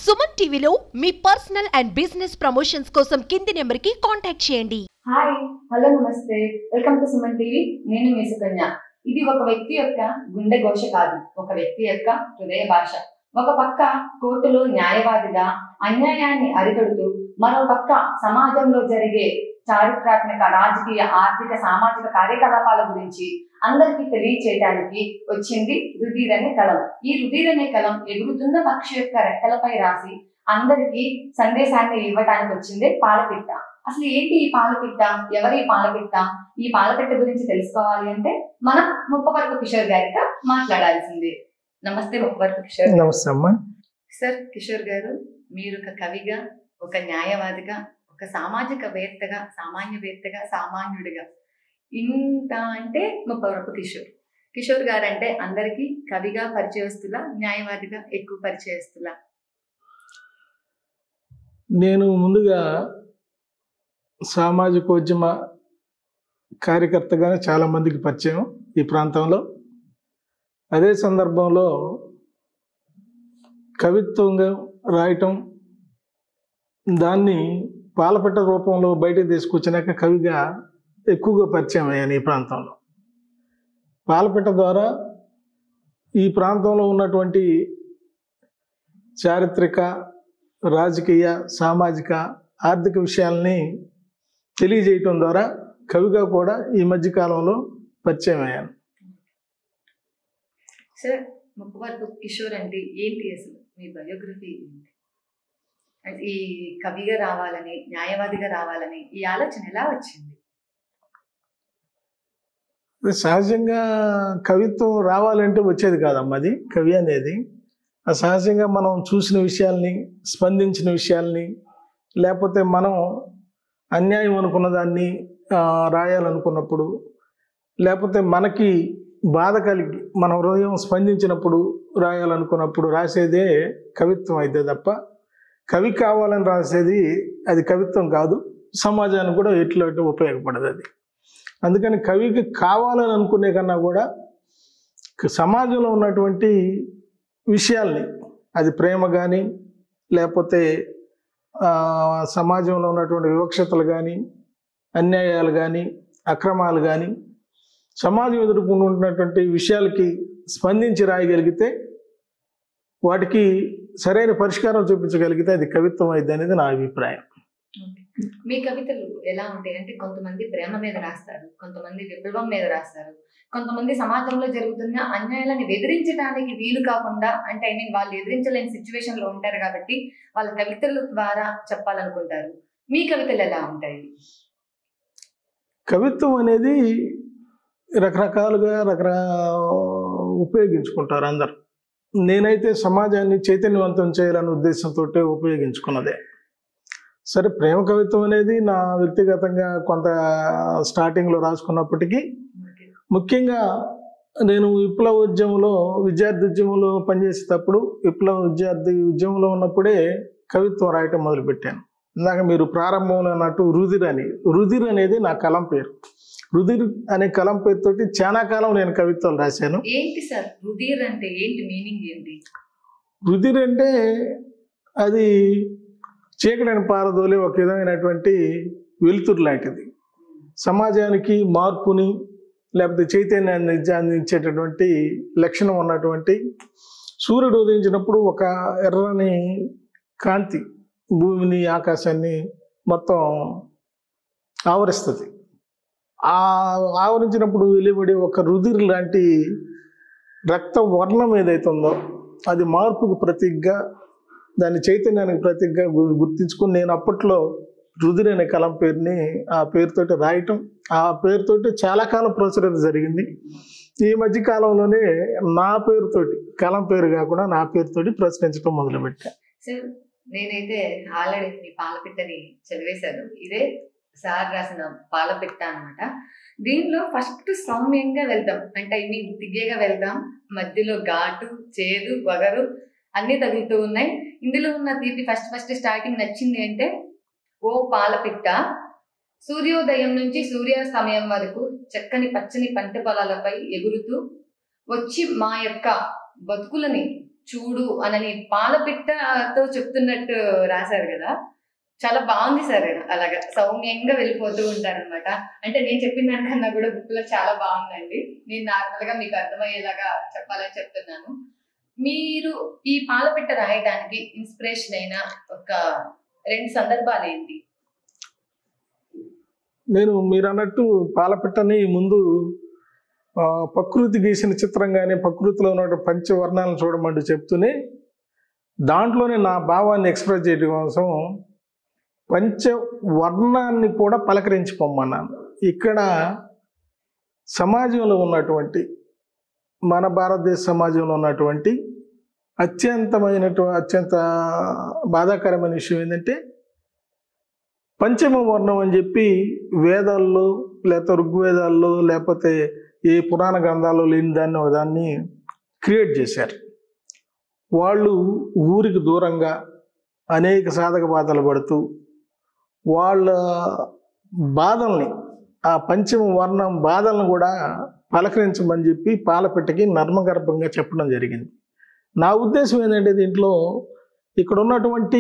సుమన్ టీవీలో మీ personal and business promotions కోసం కింది నెంబర్కి కాంటాక్ట్ చేయండి హాయ్ హలో నమస్తే వెల్కమ్ టు సుమన్ టీవీ నేను మీ సుకన్య ఇది ఒక వ్యక్తి యొక్క గుండె ఘోష కాదు ఒక వ్యక్తి యొక్క హృదయ భాష ఒక పక్క కోర్టులో న్యాయవాదిగా అన్యాయాన్ని అరికడుతూ మరో పక్క సమాజంలో జరిగే చారిత్రాత్మక రాజకీయ ఆర్థిక సామాజిక కార్యకలాపాల గురించి అందరికీ తెలియచేయడానికి వచ్చింది రుధిర్ అనే కలం ఈ రుధిర్ అనే కలం ఎగురుతున్న పక్షి యొక్క రెక్కలపై రాసి అందరికీ సందేశాన్ని ఇవ్వటానికి వచ్చింది పాలపిట్ట అసలు ఏంటి ఈ పాలపిట్ట ఎవరి ఈ పాలపిట్ట ఈ పాలపిట్ట గురించి తెలుసుకోవాలి అంటే మనం ముప్పవరపు కిషోర్ గారితో మాట్లాడాల్సింది నమస్తే ముప్పవరపు కిషోర్ గారు. నమస్తే అమ్మా సార్ కిషోర్ గారు మీరు ఒక కవిగా ఒక న్యాయవాదిగా ఒక సామాజిక వేత్తగా సామాన్యవేత్తగా సామాన్యుడిగా ఇంత అంటే ముప్పవరపు కిషోర్ కిషోర్ గారు అంటే అందరికీ కవిగా పరిచయస్తులా న్యాయవాదిగా ఎక్కువ పరిచయస్తులా నేను ముందుగా సామాజికోద్యమ కార్యకర్తగానే చాలా మందికి పరిచయం ఈ ప్రాంతంలో అదే సందర్భంలో కవిత్వంగా రాయటం దాన్ని పాలపెట్ట రూపంలో బయటకు తీసుకొచ్చినాక కవిగా ఎక్కువగా పరిచయం అయ్యాను ఈ ప్రాంతంలో పాలపెట్ట ద్వారా ఈ ప్రాంతంలో ఉన్నటువంటి చారిత్రక రాజకీయ సామాజిక ఆర్థిక విషయాల్ని తెలియజేయటం ద్వారా కవిగా కూడా ఈ మధ్య కాలంలో పరిచయం అయ్యాను సార్ ముప్పవరపు కిషోర్ అంటే ఏంటి అసలు మీ బయోగ్రఫీ ఏంటి అంటే ఈ కవిగా రావాలని న్యాయవాదిగా రావాలని ఈ ఆలోచన ఎలా వచ్చింది సహజంగా కవిత్వం రావాలంటే వచ్చేది కాదమ్మా అది కవి అనేది ఆ సహజంగా మనం చూసిన విషయాల్ని స్పందించిన విషయాల్ని లేకపోతే మనం అన్యాయం అనుకున్న దాన్ని ఆ, రాయాలనుకున్నప్పుడు లేకపోతే మనకి బాధ కలిగి మన హృదయం స్పందించినప్పుడు రాయాలనుకున్నప్పుడు రాసేదే కవిత్వం అయితే తప్ప కవి కావాలని రాసేది అది కవిత్వం కాదు సమాజానికి కూడా ఎట్లా అటు ఉపయోగపడదు అది అందుకని కవికి కావాలని అనుకునే కన్నా కూడా క- సమాజంలో ఉన్నటువంటి విషయాల్ని అది ప్రేమ కానీ లేకపోతే ఆ, సమాజంలో ఉన్నటువంటి వివక్షతలు కానీ అన్యాయాలు కానీ అక్రమాలు కానీ సమాజం ఎదుర్కొంటున్నటువంటి విషయాలకి స్పందించి రాయగలిగితే వాటికి సరైన పరిష్కారం చూపించగలిగితే అది కవిత్వం అయింది అనేది నా అభిప్రాయం మీ కవితలు ఎలా ఉంటాయి అంటే కొంతమంది ప్రేమ మీద రాస్తారు కొంతమంది విప్లవం మీద రాస్తారు కొంతమంది సమాజంలో జరుగుతున్న అన్యాయాలను ఎదిరించడానికి వీలు కాకుండా అంటే ఐ మీన్ వాళ్ళు ఎదిరించలేని సిచ్యువేషన్ లో ఉంటారు కాబట్టి వాళ్ళ కవితల ద్వారా చెప్పాలనుకుంటారు మీ కవితలు ఎలా ఉంటాయి కవిత్వం అనేది రకరకాలుగా రకరకా ఉపయోగించుకుంటారు అందరు నేనైతే సమాజాన్ని చైతన్యవంతం చేయాలనే ఉద్దేశంతో ఉపయోగించుకున్నదే సరే ప్రేమ కవిత్వం అనేది నా వ్యక్తిగతంగా కొంత స్టార్టింగ్లో రాసుకున్నప్పటికీ ముఖ్యంగా నేను విప్లవ ఉద్యమంలో విద్యార్థి ఉద్యమంలో పనిచేసేటప్పుడు విప్లవ విద్యార్థి ఉద్యమంలో ఉన్నప్పుడే కవిత్వం రాయటం మొదలుపెట్టాను ఇందాక మీరు ప్రారంభంలో అన్నట్టు రుధిర్ అని రుధిర్ అనేది నా కలం పేరు రుధిర్ అనే కలం పేరుతోటి చాలా కాలం నేను కవిత్వాలు రాశాను ఏంటి సార్ రుధిర్ అంటే ఏంటి మీనింగ్ ఏంటి రుధిర్ అంటే అది చీకటిని పారదోలే ఒక విధమైనటువంటి వెలుతురు లాంటిది సమాజానికి మార్పుని లేకపోతే చైతన్యాన్ని అందించే అందించేటటువంటి లక్షణం ఉన్నటువంటి సూర్యుడు ఉదయించినప్పుడు ఒక ఎర్రని కాంతి భూమిని ఆకాశాన్ని మొత్తం ఆవరిస్తుంది ఆ ఆవరించినప్పుడు వెలువడే ఒక రుధిర్ లాంటి రక్త వర్ణం ఏదైతే ఉందో అది మార్పుకు ప్రతీకగా దాని చైతన్యానికి ప్రతీకగా గు- గుర్తించుకుని నేను అప్పట్లో రుధిర్ అనే కలం పేరుని ఆ పేరుతోటి రాయటం ఆ పేరుతోటి చాలా కాలం ప్రచురత జరిగింది ఈ మధ్య కాలంలోనే నా పేరుతోటి కలం పేరు కాకుండా నా పేరుతోటి ప్రచురించడం మొదలుపెట్టా సార్ నేనైతే ఆల్రెడీ మీ పాలపిట్టని చదివేశాను ఇదే సార్ రాసిన పాలపిట్ట అన్నమాట దీనిలో ఫస్ట్ సౌమ్యంగా వెళ్తాం అంటే ఐ మీన్ తిగ్గేగా వెళ్తాం మధ్యలో ఘాటు చేదు వగరు అన్ని తగులుతూ ఉన్నాయి ఇందులో ఉన్న తీపి ఫస్ట్ ఫస్ట్ స్టార్టింగ్ నచ్చింది అంటే ఓ పాలపిట్ట సూర్యోదయం నుంచి సూర్యాస్తమయం వరకు చక్కని పచ్చని పంట పొలాలపై ఎగురుతూ వచ్చి మా యొక్క బతుకులని చూడు అనని పాలపిట్టతో చెప్తున్నట్టు రాశారు కదా చాలా బాగుంది సార్ అలాగా సౌమ్యంగా వెళ్ళిపోతూ ఉంటారు అనమాట అంటే నేను చెప్పిన దానికన్నా కూడా బుక్ లో చాలా బాగుందండి నేను నార్మల్ గా మీకు అర్థమయ్యేలాగా చెప్పాలని చెప్తున్నాను మీరు ఈ పాలపిట్ట రాయడానికి ఇన్స్పిరేషన్ అయిన ఒక రెండు సందర్భాలు ఏంటి నేను మీరు అన్నట్టు పాలపిట్టని ముందు ఆ, ప్రకృతి గీసిన చిత్రం కానీ ప్రకృతిలో ఉన్న పంచవర్ణాలను చూడమంటూ చెప్తూనే దాంట్లోనే నా భావాన్ని ఎక్స్ప్రెస్ చేయడం కోసం పంచవర్ణాన్ని కూడా పలకరించి పొమ్మన్నాను ఇక్కడ సమాజంలో ఉన్నటువంటి మన భారతదేశ సమాజంలో ఉన్నటువంటి అత్యంతమైనటువంటి అత్యంత బాధాకరమైన విషయం ఏంటంటే పంచమ వర్ణం అని చెప్పి వేదాల్లో లేకపోతే ఋగ్వేదాల్లో లేకపోతే ఏ పురాణ గ్రంథాల్లో లేని దాన్ని ఒక దాన్ని క్రియేట్ చేశారు వాళ్ళు ఊరికి దూరంగా అనేక సాధక బాధలు పడుతూ వాళ్ళ బాధల్ని ఆ పంచమ వర్ణం బాధలను కూడా పలకరించమని చెప్పి పాలపెట్టకి నర్మగర్భంగా చెప్పడం జరిగింది నా ఉద్దేశం ఏంటంటే దీంట్లో ఇక్కడ ఉన్నటువంటి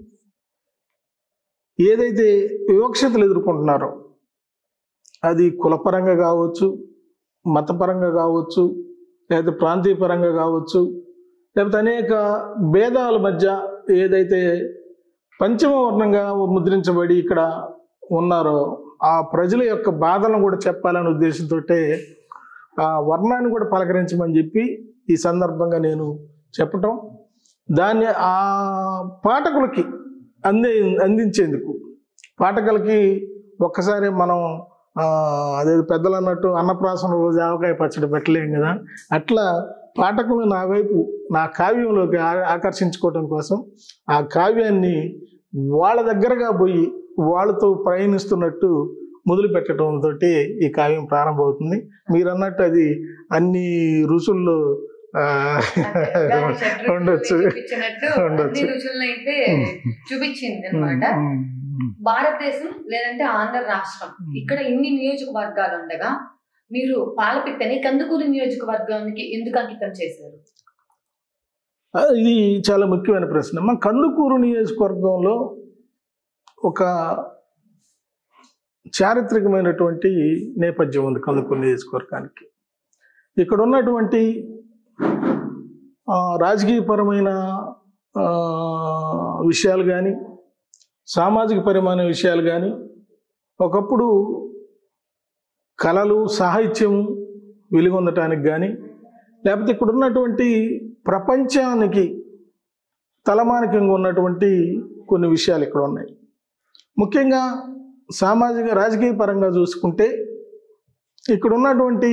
ఏదైతే వివక్షతలు ఎదుర్కొంటున్నారో అది కులపరంగా కావచ్చు మతపరంగా కావచ్చు లేకపోతే ప్రాంతీయ పరంగా కావచ్చు లేకపోతే అనేక భేదాల మధ్య ఏదైతే పంచమ వర్ణంగా ముద్రించబడి ఇక్కడ ఉన్నారో ఆ ప్రజల యొక్క బాధలను కూడా చెప్పాలనే ఉద్దేశంతో ఆ వర్ణాన్ని కూడా పలకరించమని చెప్పి ఈ సందర్భంగా నేను చెప్పటం దాన్ని ఆ పాఠకులకి అంది అందించేందుకు పాఠకులకి ఒక్కసారి మనం ఆ, అదే పెద్దలు అన్నట్టు అన్నప్రాసన రోజు ఆవకాయ పచ్చడి పెట్టలేం కదా అట్లా పాఠకులు నా వైపు నా కావ్యంలోకి ఆ- ఆకర్షించుకోవటం కోసం ఆ కావ్యాన్ని వాళ్ళ దగ్గరగా పోయి వాళ్ళతో ప్రయాణిస్తున్నట్టు మొదలు పెట్టడంతో ఈ కావ్యం ప్రారంభమవుతుంది మీరు అన్నట్టు అది అన్ని రుచుల్లో ఆ, గాలి షడ్రుచుల్ని ఉండొచ్చు చూపించినట్టు ఉండొచ్చు. అన్ని రుచులను అయితే చూపించింది అనమాట భారతదేశం లేదంటే ఆంధ్ర రాష్ట్రం ఇక్కడ ఇన్ని నియోజకవర్గాలు ఉండగా మీరు పాలపిట్టని కందుకూరు నియోజకవర్గానికి ఎందుకు అంకితం చేశారు ఆ, ఇది చాలా ముఖ్యమైన ప్రశ్న మా కందుకూరు నియోజకవర్గంలో ఒక చారిత్రకమైనటువంటి నేపథ్యం ఉంది కందుకూరు నియోజకవర్గానికి ఇక్కడ ఉన్నటువంటి ఆ, రాజకీయపరమైన ఆ, విషయాలు కానీ సామాజిక పరమైన విషయాలు కానీ ఒకప్పుడు కళలు సాహిత్యము వెలుగొందటానికి కానీ లేకపోతే ఇక్కడ ఉన్నటువంటి ప్రపంచానికి తలమానికంగా ఉన్నటువంటి కొన్ని విషయాలు ఇక్కడ ఉన్నాయి ముఖ్యంగా సామాజిక రాజకీయ పరంగా చూసుకుంటే ఇక్కడ ఉన్నటువంటి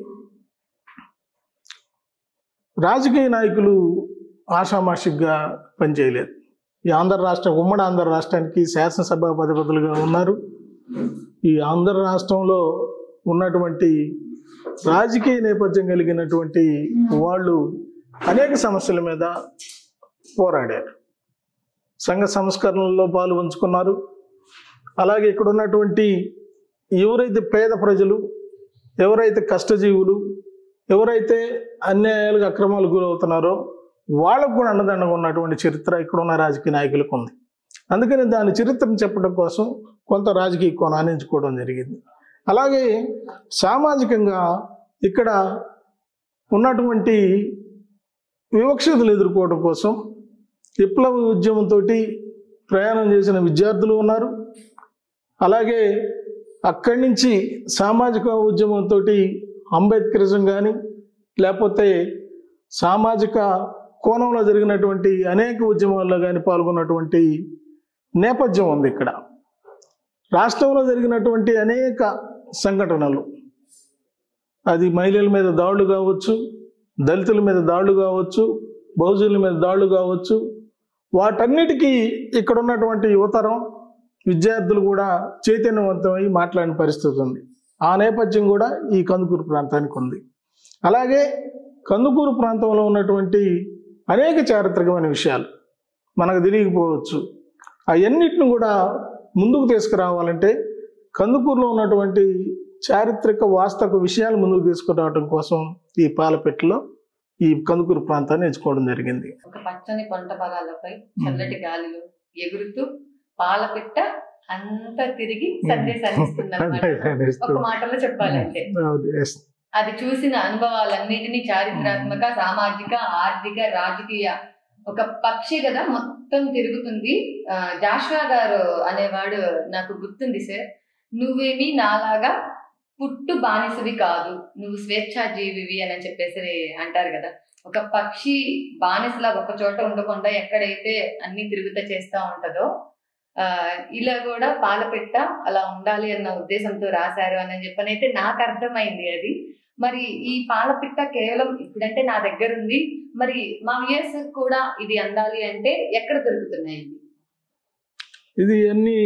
రాజకీయ నాయకులు ఆషామాషిగా పనిచేయలేదు ఈ ఆంధ్ర రాష్ట్రం ఉమ్మడి ఆంధ్ర రాష్ట్రానికి శాసనసభ పదపతులుగా ఉన్నారు ఈ ఆంధ్ర రాష్ట్రంలో ఉన్నటువంటి రాజకీయ నేపథ్యం కలిగినటువంటి వాళ్ళు అనేక సమస్యల మీద పోరాడారు సంఘ సంస్కరణల్లో పాలు పంచుకున్నారు అలాగే ఇక్కడ ఉన్నటువంటి ఎవరైతే పేద ప్రజలు ఎవరైతే కష్టజీవులు ఎవరైతే అన్యాయాలకు అక్రమాలకు గురవుతున్నారో వాళ్ళకు కూడా అండదండగా ఉన్నటువంటి చరిత్ర ఇక్కడ ఉన్న రాజకీయ నాయకులకు ఉంది అందుకని దాని చరిత్రను చెప్పడం కోసం కొంత రాజకీయ కోణాన్ని ఎంచుకోవడం జరిగింది అలాగే సామాజికంగా ఇక్కడ ఉన్నటువంటి వివక్షతలు ఎదుర్కోవడం కోసం విప్లవ ఉద్యమంతో ప్రయాణం చేసిన విద్యార్థులు ఉన్నారు అలాగే అక్కడి నుంచి సామాజిక ఉద్యమంతో అంబేద్కరిజం కానీ లేకపోతే సామాజిక కోణంలో జరిగినటువంటి అనేక ఉద్యమాల్లో కానీ పాల్గొన్నటువంటి నేపథ్యం ఉంది ఇక్కడ రాష్ట్రంలో జరిగినటువంటి అనేక సంఘటనలు అది మహిళల మీద దాడులు కావచ్చు దళితుల మీద దాడులు కావచ్చు బహుజనుల మీద దాడులు కావచ్చు వాటన్నిటికీ ఇక్కడ ఉన్నటువంటి యువతరం విద్యార్థులు కూడా చైతన్యవంతమై మాట్లాడిన పరిస్థితి ఉంది ఆ నేపథ్యం కూడా ఈ కందుకూరు ప్రాంతానికి ఉంది అలాగే కందుకూరు ప్రాంతంలో ఉన్నటువంటి అనేక చారిత్రకమైన విషయాలు మనకు తెలియకపోవచ్చు అవన్నిటిని కూడా ముందుకు తీసుకురావాలంటే కందుకూరులో ఉన్నటువంటి చారిత్రక వాస్తవ విషయాలు ముందుకు తీసుకురావడం కోసం ఈ పాలపెట్టలో ఈ కందుకూరు ప్రాంతాన్ని ఎంచుకోవడం జరిగింది ఒక పచ్చని పంట పొలాలపై చల్లటి గాలిలో ఎగురుతూ పాలపిట్ట అంతా తిరిగి సందేశాన్ని ఇస్తుందన్నమాట ఒక మాటలో చెప్పాలంటే అవును, yes. అది చూసిన అనుభవాలన్నిటినీ చారిత్రాత్మక సామాజిక ఆర్థిక రాజకీయ ఒక పక్షి కదా మొత్తం తిరుగుతుంది ఆ, జాషువా గారు అనేవాడు నాకు గుర్తుంది సార్ నువ్వేమి నాలాగా పుట్టు బానిసవి కాదు నువ్వు స్వేచ్ఛా జీవివి అని చెప్పేసి అంటారు కదా ఒక పక్షి బానిసలా ఒక చోట ఉండకుండా ఎక్కడైతే అన్ని తిరుగుత చేస్తా ఉంటదో ఆ ఇలా కూడా పాలపెట్ట అలా ఉండాలి అన్న ఉద్దేశంతో రాశారు అని చెప్పని అయితే నాకు అర్థమైంది అది మరి ఈ పాలపిట్ట కేవలం ఇప్పుడంటే నా దగ్గర ఉంది మరి మా వ్యూయర్స్ కూడా ఇది అందాలి అంటే ఎక్కడ దొరుకుతున్నాయి ఇవి? ఇది అన్ని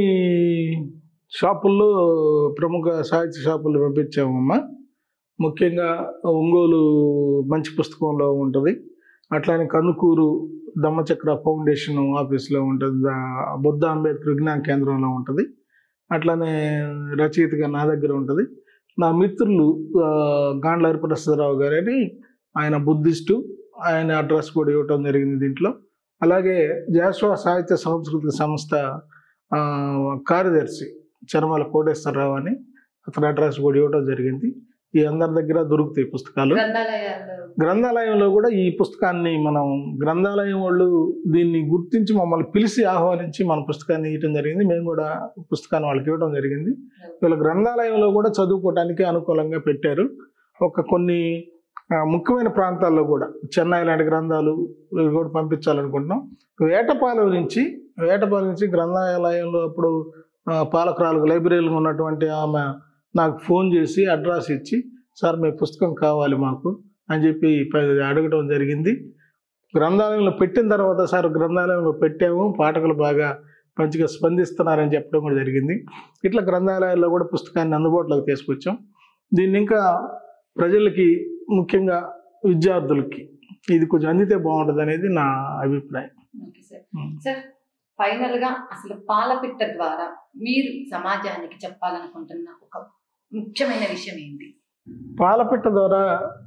షాపుల్లో ప్రముఖ సాహిత్య షాపుల్లో పంపించామమ్మా ముఖ్యంగా ఒంగోలు మంచి పుస్తకంలో ఉంటుంది అట్లానే కందుకూరు దమ్మచక్ర ఫౌండేషన్ ఆఫీస్లో ఉంటుంది దా- బుద్ధ అంబేద్కర్ విజ్ఞాన కేంద్రంలో ఉంటుంది అట్లానే రచయితగా నా దగ్గర ఉంటుంది నా మిత్రులు ఆ, గాండ్ల హరిప్రసాదరావు గారని ఆయన బుద్ధిస్టు ఆయన అడ్రస్ కూడా ఇవ్వటం జరిగింది దీంట్లో అలాగే జాస్వా సాహిత్య సాంస్కృతిక సంస్థ ఆ, కార్యదర్శి చర్మల కోటేశ్వరరావు అని అతని అడ్రస్ కూడా ఇవ్వటం జరిగింది ఈ అందరి దగ్గర దొరుకుతాయి పుస్తకాలు గ్రంథాలయాల్లో గ్రంథాలయంలో కూడా ఈ పుస్తకాన్ని మనం గ్రంథాలయం వాళ్ళు దీన్ని గుర్తించి మమ్మల్ని పిలిచి ఆహ్వానించి మన పుస్తకాన్ని ఇవ్వడం జరిగింది మేము కూడా పుస్తకాన్ని వాళ్ళకి ఇవ్వడం జరిగింది వీళ్ళ గ్రంథాలయంలో కూడా చదువుకోవడానికి అనుకూలంగా పెట్టారు ఒక కొన్ని ఆ, ముఖ్యమైన ప్రాంతాల్లో కూడా చెన్నై లాంటి గ్రంథాలు ఇవి కూడా పంపించాలనుకుంటున్నాం వేటపాలెం నుంచి వేటపాలెం నుంచి గ్రంథాలయంలో అప్పుడు ఆ, పాలకురాలు లైబ్రరీలో ఉన్నటువంటి ఆమె నాకు ఫోన్ చేసి అడ్రస్ ఇచ్చి సార్ మీ పుస్తకం కావాలి మాకు అని చెప్పి ప- అడగడం జరిగింది గ్రంథాలయంలో పెట్టిన తర్వాత సార్ గ్రంథాలయంలో పెట్టాము పాఠకులు బాగా మంచిగా స్పందిస్తున్నారని చెప్పడం కూడా జరిగింది ఇట్లా గ్రంథాలయాల్లో కూడా పుస్తకాన్ని అందుబాటులోకి తీసుకొచ్చాం దీన్ని ఇంకా ప్రజలకి ముఖ్యంగా విద్యార్థులకి ఇది కొంచెం అందితే బాగుంటుంది అనేది నా అభిప్రాయం ఓకే సార్ ఉం. సార్ ఫైనల్ గా అసలు పాలపిట్ట ద్వారా మీరు సమాజానికి చెప్పాలనుకుంటున్న ఒక ముఖ్యమైన విషయం ఏంటి పాలపిట్ట ద్వారా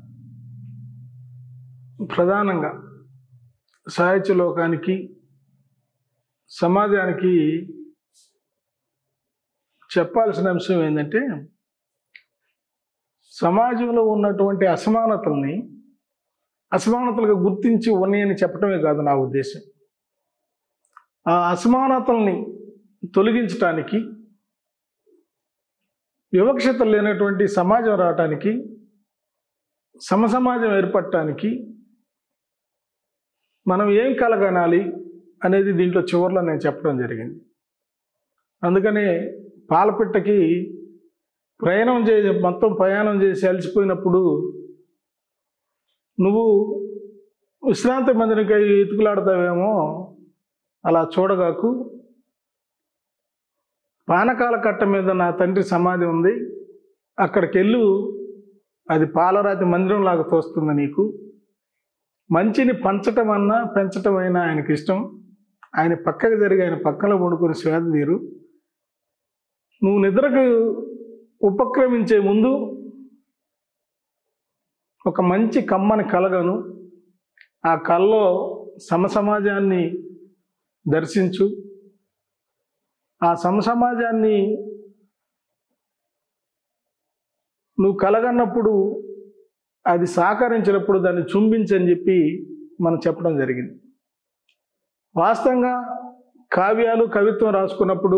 ప్రధానంగా సాహిత్య లోకానికి సమాజానికి చెప్పాల్సిన అంశం ఏంటంటే సమాజంలో ఉన్నటువంటి అసమానతల్ని అసమానతలుగా గుర్తించి ఉన్నాయని చెప్పడమే కాదు నా ఉద్దేశం ఆ అసమానతల్ని తొలగించటానికి వివక్షత లేనటువంటి సమాజం రావటానికి సమసమాజం ఏర్పడటానికి మనం ఏం కలగనాలి అనేది దీంట్లో చివరిలో నేను చెప్పడం జరిగింది అందుకనే పాలపిట్టకి ప్రయాణం చే మొత్తం ప్రయాణం చేసి అలసిపోయినప్పుడు నువ్వు విశ్రాంతి మందిరికై ఎతుకులాడతావేమో అలా చూడగాకు పానకాల కట్ట మీద నా తండ్రి సమాధి ఉంది అక్కడికి వెళ్ళు అది పాలరాతి మందిరం లాగా తోస్తుంది నీకు మంచిని పంచటం అన్నా పెంచటం అయినా ఆయనకి ఇష్టం ఆయన పక్కకు జరిగి ఆయన పక్కలో పడుకొని శ్వేత తీరు నువ్వు నిద్రకు ఉపక్రమించే ముందు ఒక మంచి కమ్మని కలగను ఆ కల్లో సమసమాజాన్ని దర్శించు ఆ సమసమాజాన్ని నువ్వు కలగన్నప్పుడు అది సహకరించినప్పుడు దాన్ని చుంబించని చెప్పి మనం చెప్పడం జరిగింది వాస్తవంగా కావ్యాలు కవిత్వం రాసుకున్నప్పుడు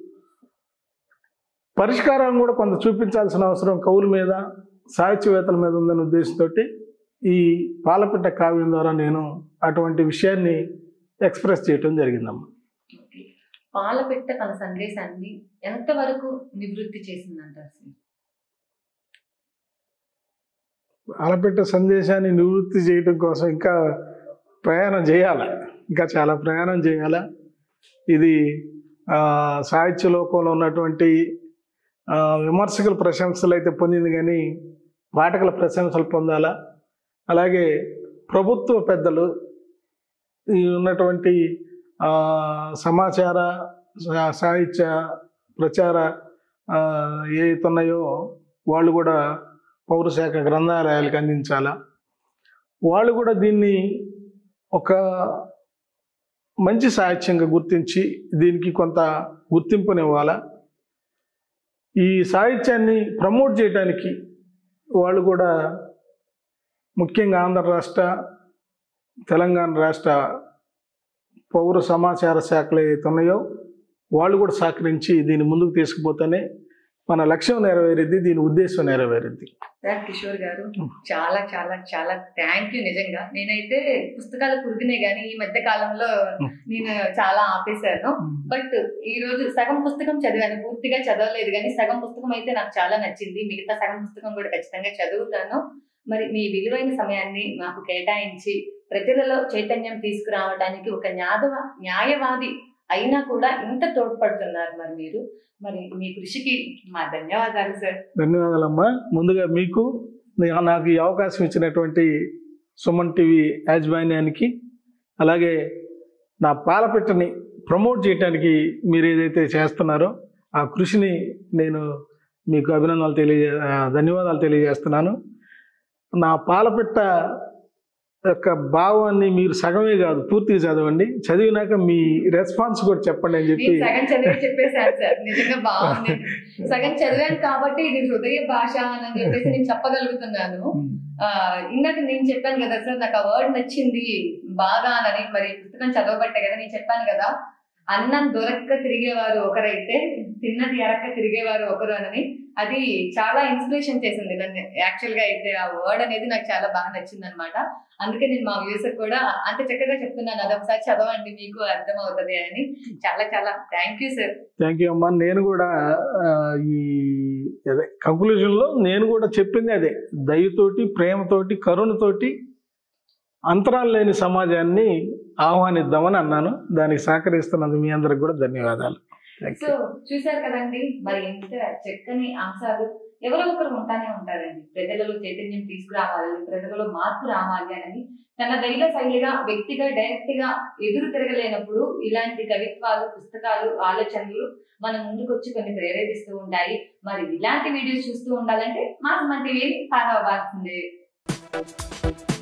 పరిష్కారం కూడా కొంత చూపించాల్సిన అవసరం కవుల మీద సాహిత్యవేత్తల మీద ఉందనే ఉద్దేశంతో ఈ పాలపిట్ట కావ్యం ద్వారా నేను అటువంటి విషయాన్ని ఎక్స్ప్రెస్ చేయటం జరిగిందమ్మా ఓకే. పాలపిట్ట తన సందేశాన్ని ఎంతవరకు నివృత్తి చేసిందంటారు సార్ పాలపిట్ట సందేశాన్ని నివృత్తి చేయటం కోసం ఇంకా ప్రయాణం చేయాలి ఇంకా చాలా ప్రయాణం చేయాలి ఇది ఆ, సాహిత్య లోకంలో ఉన్నటువంటి ఆ, విమర్శకుల ప్రశంసలు అయితే పొందింది కానీ పాఠకుల ప్రశంసలు పొందాలా అలాగే ప్రభుత్వ పెద్దలు ఈ ఉన్నటువంటి ఆ, సమాచార సా- సాహిత్య ప్రచార ఆ, ఏవైతే ఉన్నాయో వాళ్ళు కూడా పౌరశాఖ గ్రంథాలయాలకు అందించాలా వాళ్ళు కూడా దీన్ని ఒక మంచి సాహిత్యంగా గుర్తించి దీనికి కొంత గుర్తింపునివ్వాలా ఈ సాహిత్యాన్ని ప్రమోట్ చేయడానికి వాళ్ళు కూడా ముఖ్యంగా ఆంధ్ర రాష్ట్ర తెలంగాణ రాష్ట్ర పౌర సమాచార శాఖలు ఏవైతే ఉన్నాయో వాళ్ళు కూడా సహకరించి దీన్ని ముందుకు తీసుకుపోతేనే మన లక్ష్యం నెరవేరిద్ది దీని ఉద్దేశం నెరవేరిద్ది సార్ కిషోర్ గారు చాలా చాలా చాలా థ్యాంక్ యూ నిజంగా నేనైతే పుస్తకాలు పురుగునే గానీ ఈ మధ్య కాలంలో నేను చాలా ఆపేశాను బట్ ఈ రోజు సగం పుస్తకం చదివాను పూర్తిగా చదవలేదు కానీ సగం పుస్తకం అయితే నాకు చాలా నచ్చింది మిగతా సగం పుస్తకం కూడా ఖచ్చితంగా చదువుతాను మరి మీ విలువైన సమయాన్ని మాకు కేటాయించి ప్రజలలో చైతన్యం తీసుకురావడానికి ఒక న్యాదవ న్యాయవాది అయినా కూడా ఇంత తోడ్పడుతున్నారు మరి మీరు మరి మీ కృషికి మా ధన్యవాదాలు సార్ ధన్యవాదాలమ్మా ముందుగా మీకు నే- నాకు ఈ అవకాశం ఇచ్చినటువంటి సుమన్ టీవీ యాజమాన్యానికి అలాగే నా పాలపెట్టని ప్రమోట్ చేయడానికి మీరు ఏదైతే చేస్తున్నారో ఆ కృషిని నేను మీకు అభినందనలు తెలియజే ఆ, ధన్యవాదాలు తెలియజేస్తున్నాను నా పాలపెట్ట యొక్క భావాన్ని మీరు సగమే కాదు పూర్తిగా చదవండి చదివినాక మీ రెస్పాన్స్ కూడా చెప్పండి అని చెప్పి నేను సగం చదివి చెప్పేశాను సార్ నిజంగా బాగుంది సగం చదివాను కాబట్టి ఇది హృదయ భాష అని చెప్పేసి నేను చెప్పగలుగుతున్నాను ఆ ఇందాక నేను చెప్పాను కదా సార్ నాకు ఆ వర్డ్ నచ్చింది బాగా అని మరి పుస్తకం చదవబట్టే కదా నేను చెప్పాను కదా అన్నం దొరక్క తిరిగేవారు ఒకరైతే తిన్నది ఎరక్క తిరిగేవారు ఒకరు అని అది చాలా ఇన్స్పిరేషన్ చేసింది నన్ను యాక్చువల్ గా అయితే ఆ వర్డ్ అనేది నాకు చాలా బాగా నచ్చింది అనమాట అందుకే నేను మా వ్యూస్ కూడా అంత చక్కగా చెప్తున్నాను అది ఒకసారి చదవండి మీకు అర్థం అవుతుంది అని చాలా చాలా thank you sir thank you అమ్మా నేను కూడా ఆ, ఈ అదే కంక్లూజన్లో నేను కూడా చెప్పింది అదే దయతోటి ప్రేమతోటి కరుణతోటి అంతరాలు లేని సమాజాన్ని ఆహ్వానిద్దామని అన్నాను దానికి సహకరిస్తున్నందుకు మీ అందరికి కూడా ధన్యవాదాలు థ్యాంక్ సో యూ చూశారు కదండి మరి ఇంత చక్కని అంశాలు ఎవరో ఒకరు ఉంటానే ఉంటారండి ప్రజలలో చైతన్యం తీసుకురావాలి ప్రజలలో మార్పు రావాలి అని తన దైవ శైలిగా వ్యక్తిగా డైరెక్ట్ గా ఎదురు తిరగలేనప్పుడు ఇలాంటి కవిత్వాలు పుస్తకాలు ఆలోచనలు మన ముందుకు వచ్చి కొన్ని ప్రేరేపిస్తూ ఉంటాయి మరి ఇలాంటి వీడియోస్ చూస్తూ ఉండాలంటే మా సుమన్ టీవీని ఫాలో అవ్వాల్సిందే